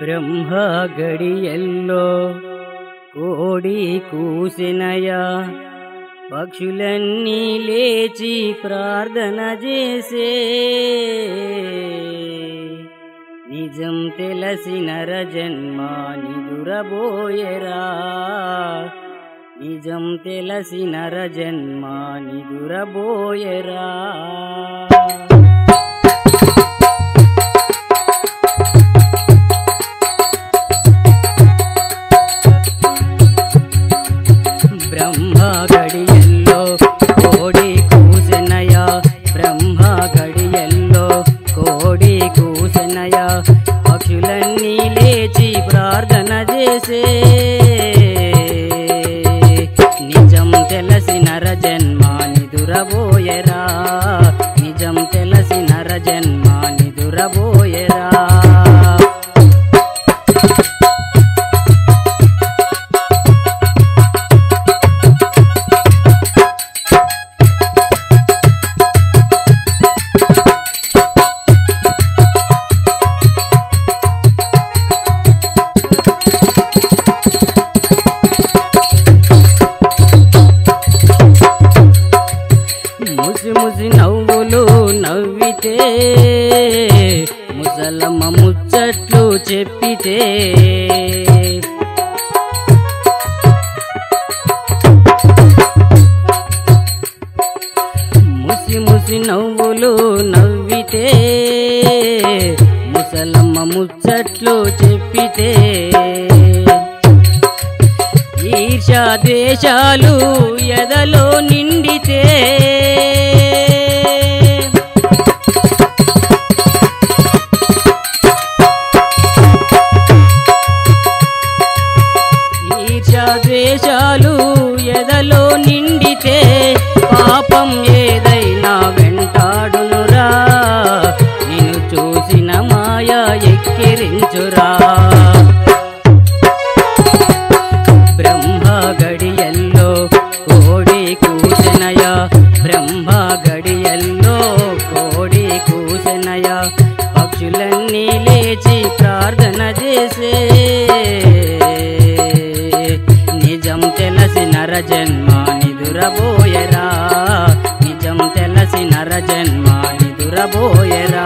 బ్రహ్మ గడియల్లో కోడి కూసినయా పక్షులన్నీ లేచి ప్రార్థన చేసే నిజం తెలసిన రజన్మా నిదురబోయరా నిజం తెలసిన రజన్మా నిదురబోయరా బ్రహ్మ గడియల్లో కోడి కూసెనయ బ్రహ్మ గడియల్లో కోడి కూసెనయ పక్షులన్నీ లేచి ప్రార్థన చేసే నిజం తెలసిన రజన్మా నిదురబోయరా నిజం తెలసిన రజన్మా నిదురబోయరా ముసి ముసి నవ్వులు నవ్వితే ముసలమ్మ ముచ్చట్లు చెప్పితే ముసి ముసి నవ్వులు నవ్వితే ముసలమ్మ ముచ్చట్లు చెప్పితే ఈర్షా ద్వేషాలు ఎదలో నిండితే ఈర్షా ద్వేషాలు ఎదలో నిండితే పాపం ఏదైనా వెంటాడునురా నిన్ను చూసిన మాయ ఎక్కిరించురా బ్రహ్మ గడియల్లో కోడి కూసెనయ బ్రహ్మ గడియల్లో కోడి కూసెనయ పక్షులన్నీ లేచి ప్రార్థన చేసే నిజం తెలసిన రజన్మా నిదురబోయరా నిజం తెలసిన రజన్మా నిదురబోయరా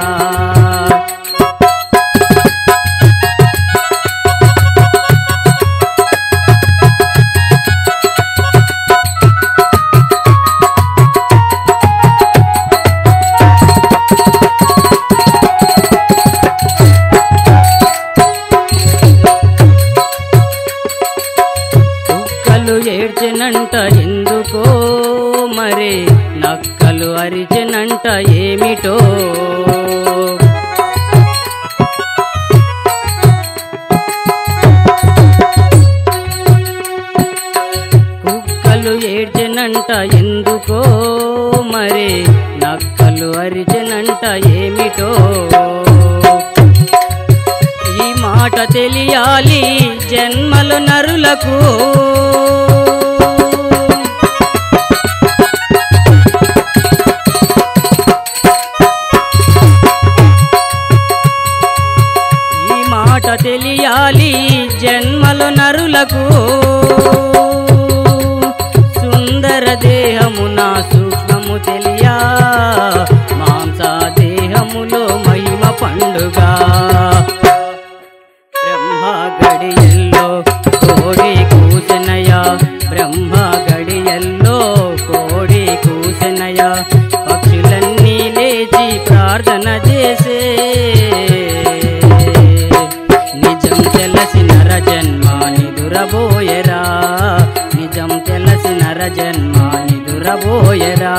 కుక్కలు ఏడ్చెనంట ఎందుకో మరి నక్కలు అరిచెనంట ఏమిటో కుక్కలు ఏడ్చెనంట ఎందుకో మరి నక్కలు అరిచెనంట ఏమిటో ఈ మాట తెలియాలి జన్మలు నరులకు ఈ మాట తెలియాలి జన్మలు నరులకు సుందర దేహము నా సూక్ష్మము తెలియా మాంస దేహములో మహిమ పండుగ బ్రహ్మ గడియల్లో కోడి కూసెనయ బ్రహ్మ గడియల్లో కోడి కూసెనయ పక్షులన్నీ లేచి ప్రార్థన చేసే నిజం తెలసిన రజన్మా నిదురబోయరా నిజం తెలసిన రజన్మా నిదురబోయరా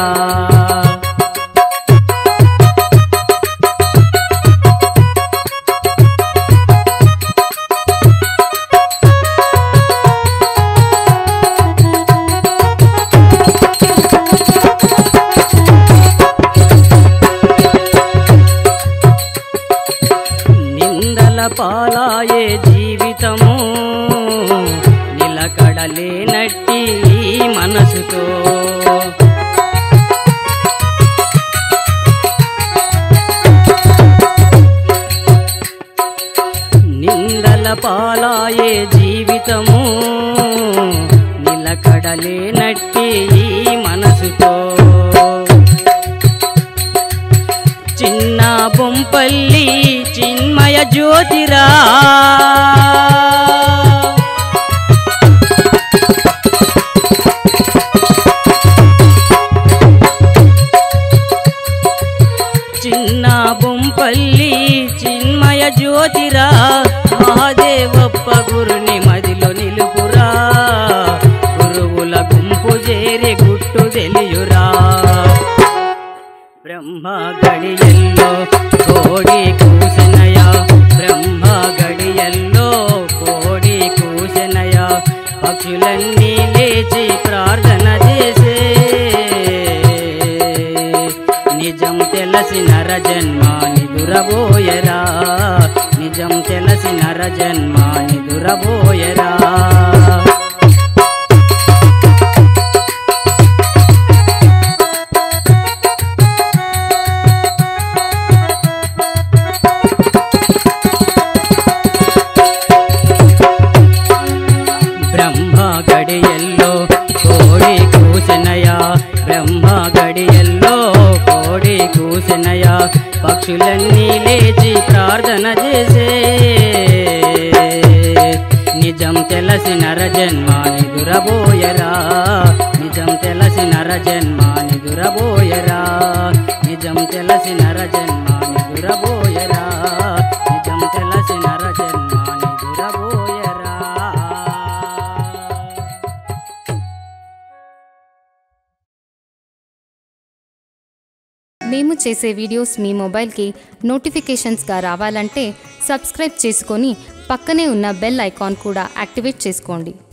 నిందల పాలాయే జీవితము నిలకడలేనట్టి ఈ మనసుతో నిందల పాలాయే జీవితము నిలకడలేనట్టి ఈ మనసుతో చిన్న బొంపల్లి చిన్మయ జ్యోతిరా చిన్న బొంపల్లి చిన్మయ జ్యోతిరా మహాదేవప్ప గురుని మదిలో నిలుపురా గురువుల గుంపు చేరి గుట్టు తెలియురా బ్రహ్మ గడియల్లో కోడి కూసెనయ బ్రహ్మ గడియల్లో కోడి కూసెనయ పక్షులన్నీ లేచి ప్రార్థన చేసే నిజం తెలసి నర జన్మాని దురబోయరా నిజం తెలసి నర జన్మాని దురబోయరా బ్రహ్మ గడియల్లో కోడి కూసెనయ బ్రహ్మ గడియల్లో కోడి కూసెనయ పక్షులన్నీ లేచి ప్రార్థన చేసే నిజం తెలసి నర జన్మాని దురబోయరా నిజం తెలసి నర జన్మాని దురబోయరా నిజం తెలసి నర జన్మాని దురబోయరా నిజం తెలసి నర జన్మాని దురబోయరా మేము చేసే వీడియోస్ మీ మొబైల్కి నోటిఫికేషన్స్గా రావాలంటే సబ్స్క్రైబ్ చేసుకొని పక్కనే ఉన్న బెల్ ఐకాన్ కూడా యాక్టివేట్ చేసుకోండి